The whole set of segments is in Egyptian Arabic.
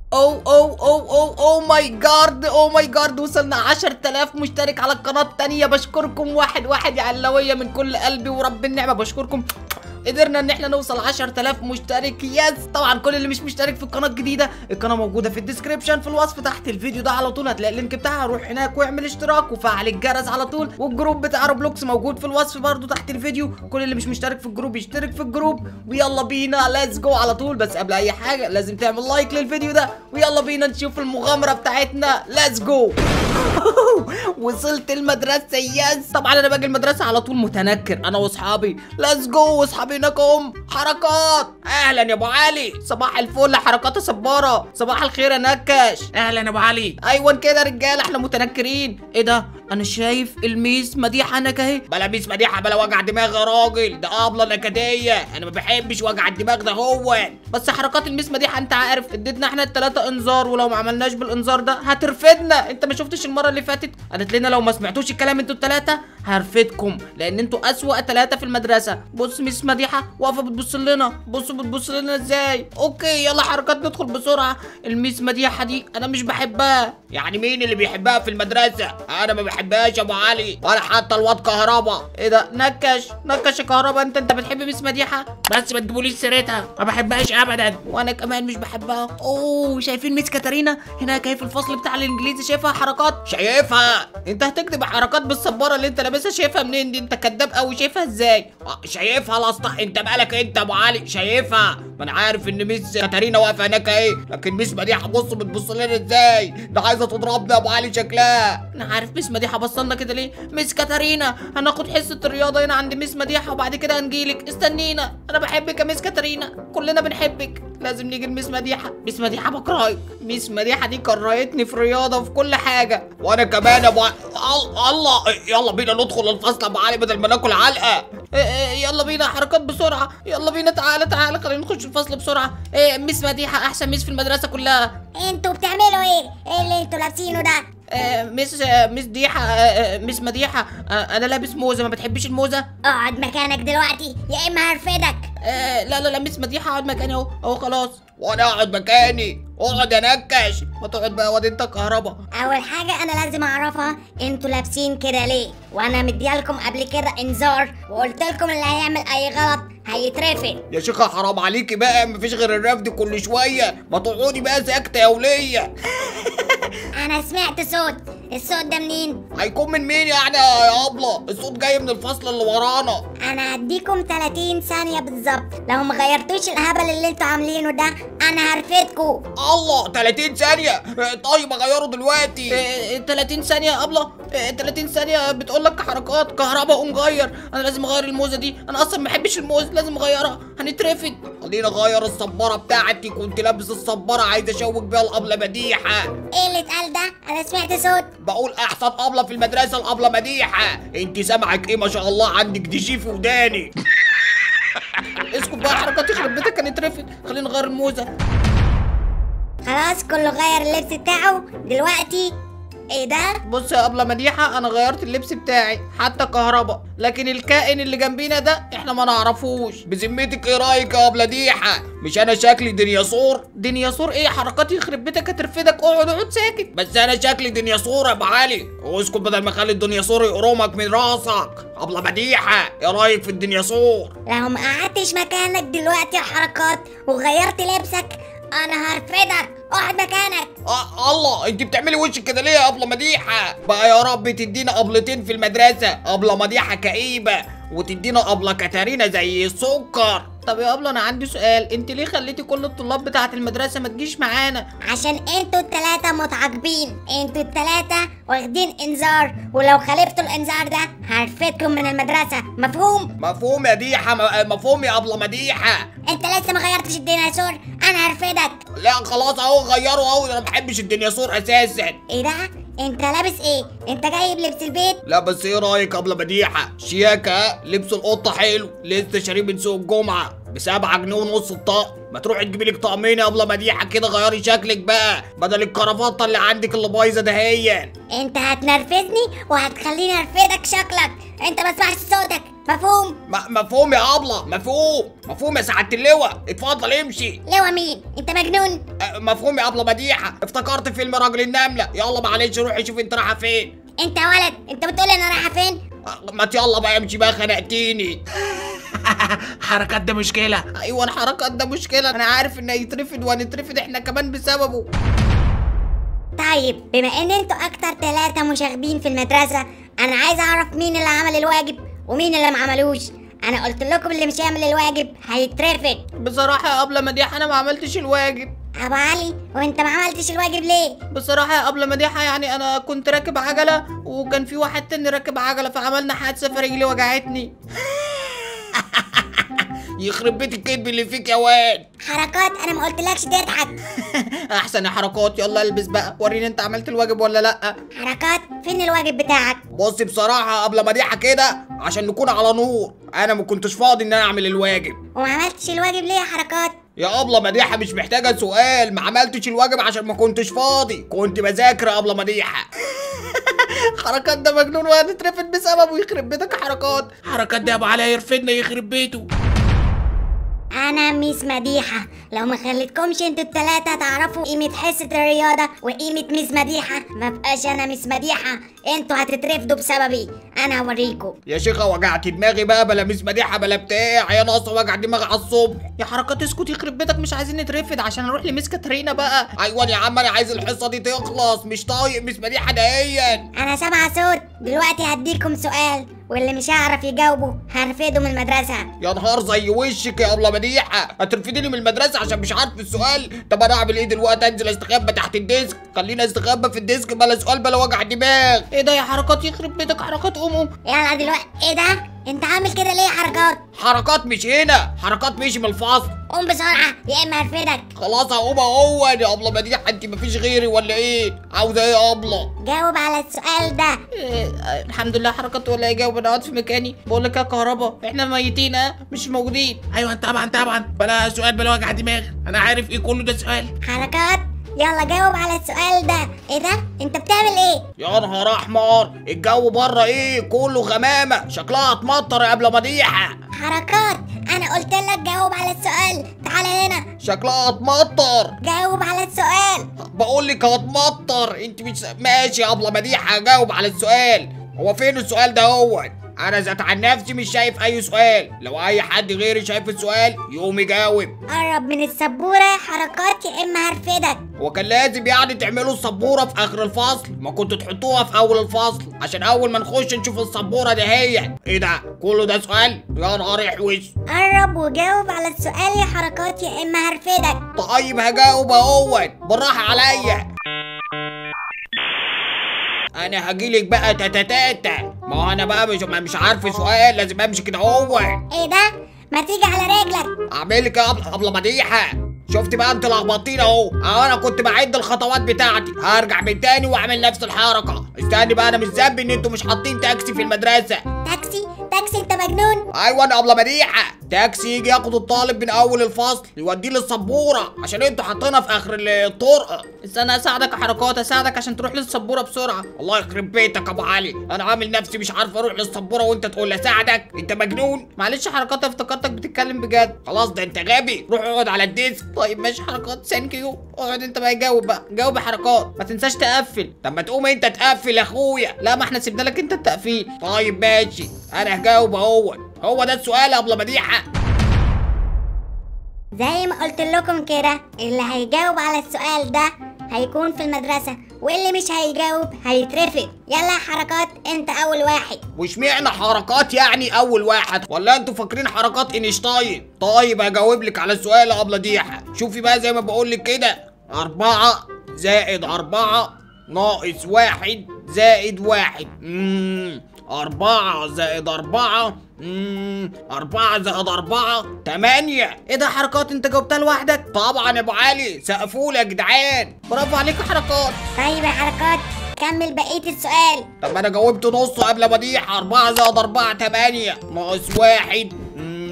او او او او او ماي جارد او ماي جارد وصلنا 10000 مشترك على القناه التانية بشكركم واحد واحد يا علويه من كل قلبي ورب النعمه بشكركم قدرنا ان احنا نوصل 10000 مشترك يس طبعا كل اللي مش مشترك في القناه الجديده القناه موجوده في الديسكربشن في الوصف تحت الفيديو ده على طول هتلاقي اللينك بتاعها روح هناك واعمل اشتراك وفعل الجرس على طول والجروب بتاع روبلوكس موجود في الوصف برده تحت الفيديو كل اللي مش مشترك في الجروب يشترك في الجروب ويلا بينا ليتس جو على طول بس قبل اي حاجه لازم تعمل لايك للفيديو ده ويلا بينا نشوف المغامره بتاعتنا ليتس جو وصلت المدرسة يس طبعا انا باجي المدرسة على طول متنكر انا واصحابي ليتس جو واصحابي هناك هم حركات اهلا يا ابو علي صباح الفل حركات يا صبارة صباح الخير يا نكش اهلا يا ابو علي ايوه كده يا رجاله احنا متنكرين ايه ده انا شايف الميس مديحه هناك اهي بلا ميس مديحه بلا وجع دماغ يا راجل ده ابله نكديه انا ما بحبش وجع الدماغ ده هو بس حركات الميس مديحه انت عارف اديتنا احنا التلاتة انذار ولو ما عملناش بالانذار ده هترفدنا انت ما شفتش المره اللي فاتت قالت لنا لو ما سمعتوش الكلام انتوا التلاتة هرفدكم لان انتوا اسوأ تلاتة في المدرسه بص ميس مديحه واقفه بتبص لنا بصوا بتبص لنا ازاي اوكي يلا حركات ندخل بسرعه الميس مديحه دي انا مش بحبها يعني مين اللي بيحبها في المدرسه انا ما بحبهاش يا ابو علي ولا حتى الواد كهربا ايه ده نكش نكش يا كهربا انت انت بتحب ميس مديحه بس ما تجيبوليش سيرتها ما بحبهاش ابدا وانا كمان مش بحبها اوه شايفين ميس كاتارينا هناك اهي في الفصل بتاع الانجليزي شايفها حركات شايفها انت هتكتب حركات بالصباره اللي انت لابسها شايفها منين دي انت كداب قوي شايفها ازاي آه، شايفها الاسطح انت مالك انت يا ابو علي شايفها ما انا عارف ان ميس كاتارينا واقفه هناك اهي لكن ميس مديحه بص بتبص لنا ازاي ده عايزه تضربنا يا ابو علي شكلها انا عارف ميس مديحه بصلنا كده ليه ميس كاتارينا هناخد حصه الرياضه هنا عند ميس مديحه وبعد كده هنجيلك استنينا انا بحبك يا ميس كاتارينا كلنا بنحبك لازم نيجي لميس مديحه ميس مديحه بكرهك ميس مديحه دي كرهتني في الرياضه وفي كل حاجه وانا كمان يا ابو علي ال- الله يلا بينا ندخل الفصل يا ابو علي بدل ما ناكل علقه إيه إيه يلا بينا حركات بسرعه يلا بينا تعالى تعالى خلينا نخش الفصل بسرعه إيه ميس مديحه احسن ميس في المدرسه كلها انتوا بتعملوا ايه؟ ايه اللي انتوا لابسينه ده؟ آه، مس آه، مس ديحة آه، آه، مس مديحة آه، أنا لابس موزة ما بتحبيش الموزة؟ اقعد مكانك دلوقتي يا اما هرفدك آه، لا لا لا مس مديحة اقعد مكاني أهو أهو خلاص وانا اقعد مكاني اقعد يا نكش ما تقعد بقى واد أنت كهربا اول حاجه انا لازم اعرفها انتوا لابسين كده ليه وانا مديالكم قبل كده انذار وقلت لكم اللي هيعمل اي غلط هيترفد يا شيخه حرام عليكي بقى مفيش غير الرفد كل شويه ما تقعدي بقى ساكته يا وليه انا سمعت صوت الصوت ده منين هيكون من مين يعني يا ابله الصوت جاي من الفصل اللي ورانا انا هديكم 30 ثانيه بالظبط لو ما غيرتوش الهبل اللي انتوا عاملينه ده انا هرفدكم الله 30 ثانيه طيب اغيره دلوقتي آه، 30 ثانية يا أبلة آه، 30 ثانية بتقول لك حركات كهربا قوم غير أنا لازم أغير الموزة دي أنا أصلا ما بحبش الموز لازم أغيرها هنترفد خليني اغير الصباره بتاعتي كنت لابس الصباره عايز اشوك بيها الابله مديحه ايه اللي اتقال ده انا سمعت صوت بقول احسن ابله في المدرسه الابله مديحه انت سامعك ايه ما شاء الله عندك دي جي في وداني اسكت بقى حركات يخرب بيتك هنترفد خلينا نغير الموزة خلاص كله غير اللبس بتاعه دلوقتي ايه ده بص يا أبلة مديحة أنا غيرت اللبس بتاعي حتى كهربا لكن الكائن اللي جنبينا ده إحنا ما نعرفوش بذمتك ايه رايك يا ابله ديحه مش انا شكلي ديناصور ديناصور إيه حركات يخرب بيتك هترفدك اقعد اقعد ساكت بس انا شكلي ديناصور يا ابو علي اسكت بدل ما اخلي الديناصور يقرمك من راسك ابله مديحه ايه رايك في الديناصور لو ما قعدتش مكانك دلوقتي يا حركات وغيرت لبسك انا هرفدك اقعد مكانك آه الله انت بتعملي وشك كده ليه يا ابله مديحه بقى يا رب تدينا ابلتين في المدرسه ابله مديحه كئيبه وتدينا ابله كاتارينا زي السكر طب يا أبلة أنا عندي سؤال أنت ليه خليتي كل الطلاب بتاعة المدرسة ما تجيش معانا عشان انتوا التلاتة متعاقبين انتوا التلاتة واخدين انذار ولو خالفتوا الانذار ده هرفدكم من المدرسة مفهوم مفهوم يا ديحه م- مفهوم يا ابله مديحه انت لسه ما غيرتش الديناصور انا هرفدك لا خلاص اهو غيروا اهو انا ما بحبش الديناصور اساسا ايه ده انت لابس ايه انت جايب لبس البيت لا بس ايه رايك قبل مديحه شياكه لبس القطه حلو لسه شاريه من سوق الجمعه بسبعة جنيه ونص الطقم ما تروحي تجيبي لك طقمين يا ابله مديحه كده غيري شكلك بقى بدل الكرافطه اللي عندك اللي بايظه دهيا انت هتنرفزني وهتخليني ارفدك شكلك انت ما تسمعش صوتك مفهوم م- مفهوم يا ابله مفهوم مفهوم يا سعاده اللواء اتفضل امشي لوا مين انت مجنون أه، مفهوم يا ابله مديحه افتكرت فيلم راجل النمله يلا معلش روحي شوفي انت رايحه فين انت ولد انت بتقولي انا رايحه فين أه، ما يلا بقى امشي بقى خنقتيني حركات ده مشكلة ايوه الحركات ده مشكله انا عارف انه يترفد وهنترفد احنا كمان بسببه طيب بما ان انتوا اكتر ثلاثة مشاغبين في المدرسة انا عايز اعرف مين اللي عمل الواجب ومين اللي ما عملوش انا قلت لكم اللي مش هيعمل الواجب هيترفد بصراحه يا ابله مديحه انا ما عملتش الواجب ابو علي وانت ما عملتش الواجب ليه بصراحة يا قبل مديحة يعني أنا كنت راكب عجلة وكان في واحد تاني راكب عجلة فعملنا حادثة فرجلي وجعتني يخرب بيت الكذب اللي فيك يا واد حركات انا ما قلتلكش تضحك أحسن يا حركات يلا البس بقى وريني أنت عملت الواجب ولا لأ حركات فين الواجب بتاعك بصي بصراحه قبل مديحه كده عشان نكون على نور انا ما كنتش فاضي ان انا اعمل الواجب وما عملتش الواجب ليه يا حركات يا ابله مديحه مش محتاجه سؤال ما عملتش الواجب عشان ما كنتش فاضي كنت بذاكر يا ابله مديحه حركات ده مجنون وهنترفد بسببه يخرب بيتك يا حركات حركات ده ابو علي هيرفدنا يخرب بيته انا ميس مديحة لو ما خليتكمش انتوا التلاتة تعرفوا قيمة حصة الرياضة وقيمة ميس مديحة ما بقاش انا ميس مديحة انتوا هتترفدوا بسببي انا هوريكم يا شيخه وجعت دماغي بقى بلا ميس مديحه بلا بتاع يا ناقصه وجع دماغي على الصبح يا حركات اسكت يخرب بيتك مش عايزين نترفد عشان نروح لميس كاترينا بقى ايوه يا عم انا عايز الحصه دي تخلص مش طايق ميس مديحه دهيا انا سامعة صوت دلوقتي هديكم سؤال واللي مش هيعرف يجاوبه هرفده من المدرسة يا نهار زي وشك يا ابله مديحه هترفديني من المدرسه عشان مش عارف السؤال طب انا اعمل ايه دلوقتي انزل استخبى تحت الديسك خليني استخبى في الديسك بلا سؤال بلا وجع دماغ إيه ده يا حركات يخرب بيتك حركات قوم قوم يلا دلوقتي ايه ده انت عامل كده ليه يا حركات حركات مش هنا حركات مشي من الفصل قوم بسرعة يا اما هرفدك خلاص هقوم اهو يا ابله مديحه انت مفيش غيري ولا ايه عاوزه ايه يا ابله جاوب على السؤال ده إيه آه، الحمد لله حركات ولا يجاوب انا قاعد في مكاني بقول لك يا كهربا احنا ميتين اه مش موجودين ايوه طبعا طبعا بلا سؤال بلا وجع دماغ انا عارف ايه كله ده سؤال حركات يلا جاوب على السؤال ده ايه ده انت بتعمل ايه يا نهار احمر الجو بره ايه كله غمامه شكلها هتمطر يا ابله مديحه حركات انا قلت لك جاوب على السؤال تعال هنا شكلها هتمطر جاوب على السؤال بقول لك هتمطر انت مش ماشي يا ابله مديحه جاوب على السؤال هو فين السؤال ده هو انا ذات عن نفسي مش شايف اي سؤال لو اي حد غيري شايف السؤال يقوم يجاوب قرب من السبورة يا حركات يا اما هرفدك هو كان لازم يعني تعملوا السبوره في اخر الفصل ما كنتوا تحطوها في اول الفصل عشان اول ما نخش نشوف السبوره دي هي ايه ده كله ده سؤال يا نهار يحوش قرب وجاوب على السؤال يا حركات يا اما هرفدك طيب هجاوب اهوت بالراحه عليا انا هجيلك بقى تاتا ما هو انا بقى مش مش عارف سؤال لازم امشي كده اهوت ايه ده ما تيجي على رجلك اعمل لك يا أبلة- ابله مديحه شفت بقى انت لخبطتيني اهو اهو انا كنت بعد الخطوات بتاعتي هرجع من تاني واعمل نفس الحركه استني بقى انا مش ذنبي ان انتوا مش حاطين تاكسي في المدرسه تاكسي تاكسي انت مجنون ايوه انا ابله مديحه تاكسي يجي ياخد الطالب من اول الفصل يوديه للسبوره عشان انتوا حاطينها في اخر الطرقه استنى اساعدك يا حركات اساعدك عشان تروح للسبوره بسرعه الله يخرب بيتك يا ابو علي انا عامل نفسي مش عارف اروح للسبوره وانت تقول لي اساعدك انت مجنون معلش يا حركات افتكرتك بتتكلم بجد خلاص ده انت غبي روح اقعد على الديسك طيب ماشي حركات ثانك يو اقعد انت بقى جاوب بقى جاوب يا حركات ما تنساش تقفل طب ما تقوم انت تقفل يا اخويا لا ما احنا سيبنا لك انت التقفيل طيب ماشي انا هجاوب اهو هو ده السؤال يا ابله مديحه زي ما قلت لكم كده اللي هيجاوب على السؤال ده هيكون في المدرسة واللي مش هيجاوب هيترفد يلا يا حركات انت اول واحد واشمعنى حركات يعني اول واحد ولا انتوا فاكرين حركات اينشتاين طيب هجاوب لك على السؤال يا ابله ديحه شوفي بقى زي ما بقول لك كده أربعة زائد أربعة ناقص واحد زائد واحد مم. أربعة زائد أربعة مم. أربعة زائد أربعة تمانية ايه ده يا حركات انت جاوبتها لوحدك طبعا يا أبو علي سقفولي يا جدعان برافو عليك يا حركات طيب يا حركات كمل بقية السؤال طب انا جاوبت نصه قبل ما اديح أربعة زائد أربعة تمانية ناقص واحد مم،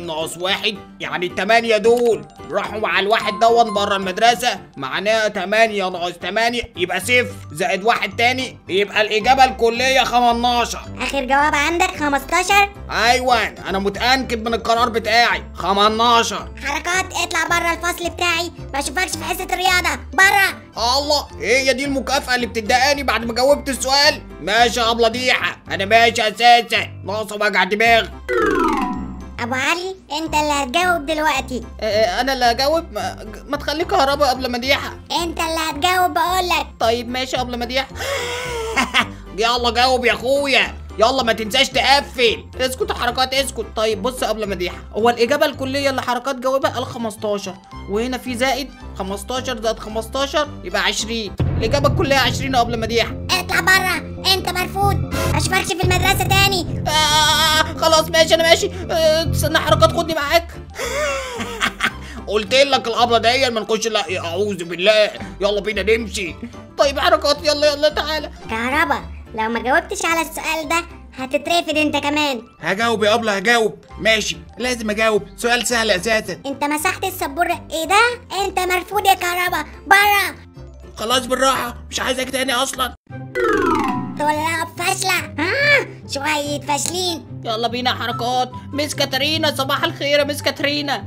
اتنين ناقص واحد يعني التمانية دول راحوا مع الواحد دون بره المدرسة معناها تمانية ناقص تمانية يبقى صفر زائد واحد تاني يبقى الإجابة الكلية 15 اخر جواب عندك 15 أيوة أنا متأكد من القرار بتاعي 15 حركات اطلع بره الفصل بتاعي ما اشوفكش في حصه الرياضه بره الله هي دي المكافأة اللي بتدقاني بعد ما جاوبت السؤال ماشي يا أبلة ضيحة أنا ماشي أساسا ناقصة وجع دماغ ابو علي انت اللي هتجاوب دلوقتي آه، انا اللي هجاوب ما, ما تخلي كهربا قبل مديحه انت اللي هتجاوب بقولك طيب ماشي قبل مديحه يلا جاوب يا أخويا يلا ما تنساش تقفل اسكت يا حركات اسكت طيب بص قبل مديحه هو الاجابه الكليه اللي حركات جاوبها ال 15 وهنا في زائد 15 زائد 15 يبقى 20 الاجابه الكليه 20 قبل مديحه اطلع بره انت مرفوض ما اشوفكش في المدرسه تاني آه خلاص ماشي انا ماشي آه، استنى حركات خدني معاك قلت لك الأبلة دي ما نخش لا أعوذ بالله يلا بينا نمشي طيب حركات يلا يلا تعالى كهربا لو ما جاوبتش على السؤال ده هتترفد انت كمان هجاوب يا ابله هجاوب ماشي لازم اجاوب سؤال سهل اساسا انت مسحت السبوره ايه ده انت مرفوض يا كهربا بره خلاص بالراحه مش عايزك تاني اصلا طلاب فاشله ها شويه فاشلين يلا بينا حركات مس كاترينا صباح الخير يا مس كاترينا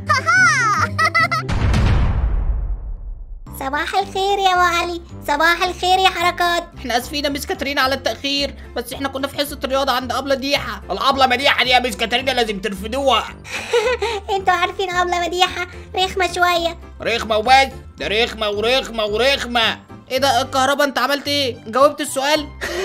صباح الخير يا ابو علي صباح الخير يا حركات احنا اسفين يا مس كاترينا على التاخير بس احنا كنا في حصه الرياضه عند ابله ديحه الأبلة مديحة دي يا مس كاترينا لازم ترفدوها انتوا عارفين ابله مديحه رخمه شويه رخمة وبس ده رخمة ورخمة ورخمة ايه ده الكهرباء انت عملت ايه جاوبت السؤال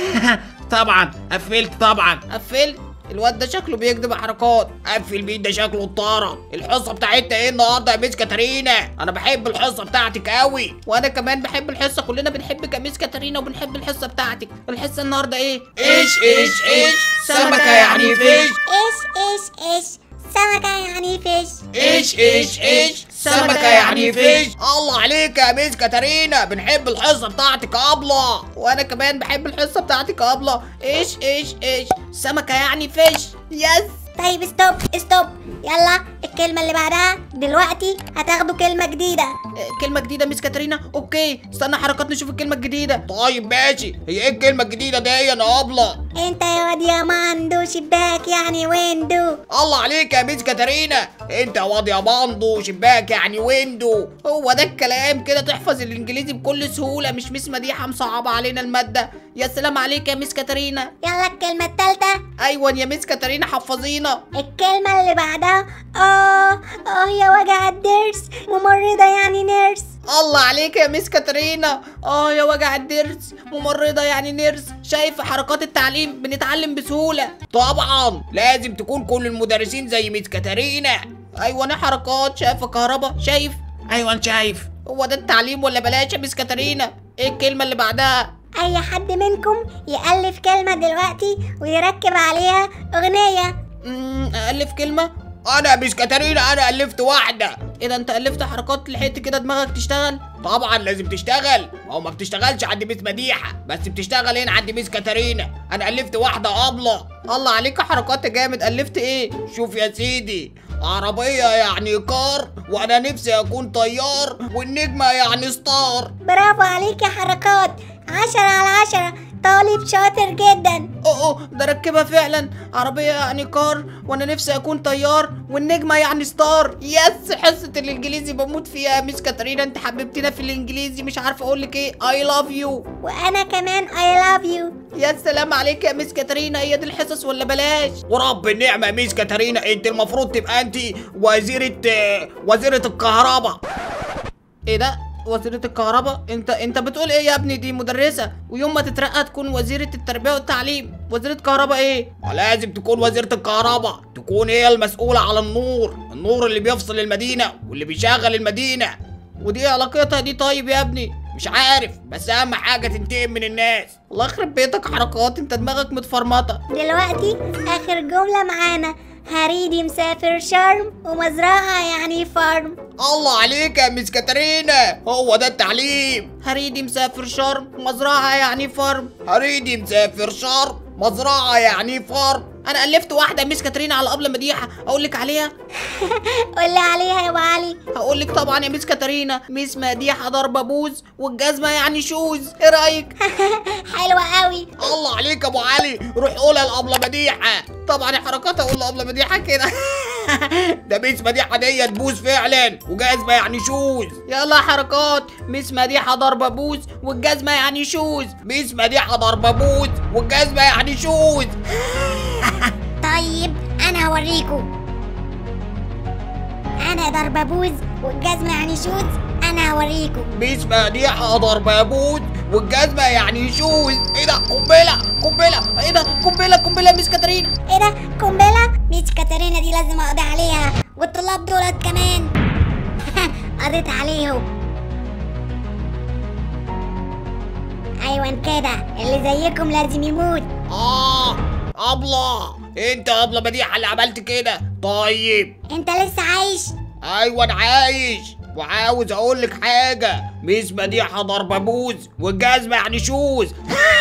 طبعا قفلت طبعا قفلت الواد ده شكله بيكذب يا حركات قفل بيه ده شكله الطارة الحصة بتاعتنا ايه النهاردة يا مس كاترينا انا بحب الحصة بتاعتك قوي وانا كمان بحب الحصه كلنا بنحبك يا مس كاترينا وبنحب الحصه بتاعتك الحصه النهارده ايه ايش ايش ايش سمكة يعني فيش ايش ايش ايش سمكه يعني فيش ايش ايش ايش سمكة يعني فيش الله عليك يا مس كاترينا بنحب الحصة بتاعتك يا أبلة وانا كمان بحب الحصه بتاعتك يا ابله ايش ايش ايش سمكه يعني فيش يس طيب ستوب ستوب يلا الكلمه اللي بعدها دلوقتي هتاخدوا كلمه جديده اه، كلمه جديده مس كاترينا اوكي استنى حركات نشوف الكلمه الجديده طيب ماشي هي ايه الكلمة الجديدة دي يا أبلة انت يا واد يا ماندو شباك يعني ويندو الله عليك يا مس كاترينا انت يا واد يا باندو شباك يعني ويندو هو ده الكلام كده تحفظ الانجليزي بكل سهوله مش مس مديحه مصعبه علينا الماده يا سلام عليك يا مس كاترينا يلا الكلمه التالتة ايوه يا مس كاترينا حفظينا الكلمه اللي بعدها اه اه يا وجع الضرس ممرضه يعني نيرس الله عليك يا مس كاترينا اه يا وجع الضرس ممرضه يعني نيرس شايف حركات التعليم بنتعلم بسهوله طبعا لازم تكون كل المدرسين زي مس كاترينا ايوه انا حركات شايف كهربا شايف ايوه انت شايف هو ده التعليم ولا بلاش يا مس كاترينا ايه الكلمه اللي بعدها اي حد منكم يالف كلمه دلوقتي ويركب عليها اغنيه امم الف كلمه انا يا مس كاترينا انا الفت واحدة ايه ده انت الفت حركات لحقت كده دماغك تشتغل طبعا لازم تشتغل او ما بتشتغلش عند مس مديحة بس بتشتغل هنا عند مس كاترينا انا الفت واحدة ابلة الله عليك يا حركات يا جامد الفت ايه شوف يا سيدي عربية يعني كار وانا نفسي اكون طيار والنجمة يعني ستار برافو عليك يا حركات عشرة على عشرة طالب شاطر جدا اوه اوه ده ركبها فعلا عربيه يعني كار وانا نفسي اكون طيار والنجمه يعني ستار يس حصه الانجليزي بموت فيها يا مس كاترينا انت حببتنا في الانجليزي مش عارفه اقول لك ايه اي لاف يو وانا كمان I love you يا سلام عليك يا مس كاترينا هي دي الحصص ولا بلاش ورب النعمة يا ميس كاترينا انت المفروض تبقى انت وزيرة آه، وزيرة الكهرباء ايه ده وزيرة الكهرباء انت انت بتقول ايه يا ابني دي مدرسة ويوم ما تترقى تكون وزيرة التربية والتعليم وزيرة كهرباء ايه ولازم تكون وزيرة الكهرباء تكون هي المسؤولة على النور النور اللي بيفصل المدينة واللي بيشغل المدينة ودي ايه علاقتها دي طيب يا ابني مش عارف بس اهم حاجة تنتقم من الناس الله يخرب بيتك حركات انت دماغك متفرمطة دلوقتي اخر جملة معانا هريدي مسافر شرم ومزرعة يعني فارم الله عليك يا ميس كاترينا هو ده التعليم هريدي مسافر شرم مزرعة يعني فرم هريدي مسافر شرم مزرعة يعني فرم انا الفت واحده يا ميس كاترينا على ابله مديحه اقول لك عليها قولي عليها يا ابو علي هقول لك طبعا يا ميس كاترينا ميس مديحه ضربه بوز والجزمه يعني شوز ايه رايك حلوة قوي الله عليك يا ابو علي روح قولها لابله مديحه طبعا يا حركات اقول لابله مديحه كده ده ميس مديحه دي تبوس فعلا وجزمه يعني شوز يلا يا حركات ميس مديحه ضربه بوز والجزمه يعني شوز ميس مديحه ضربه بوز والجزمه يعني شوز طيب انا هوريكو انا ضربة بوز والجزمة يعني شوز انا هوريكو ميس مديحه ضربه بوز والجزمه يعني شوز ايه ده قنبله قنبله ايه ده قنبله قنبله يا ميس كاترينا ايه ده قنبلة ميس كاترينا دي لازم اقضي عليها والطلاب دولت كمان قضيت عليهم ايوه كده اللي زيكم لازم يموت اه ابله انت يا ابله مديحه اللي عملت كده طيب انت لسه عايش ايوه انا عايش وعاوز اقول لك حاجه ميس مديحه ضربه بوز والجزمه يعني شوز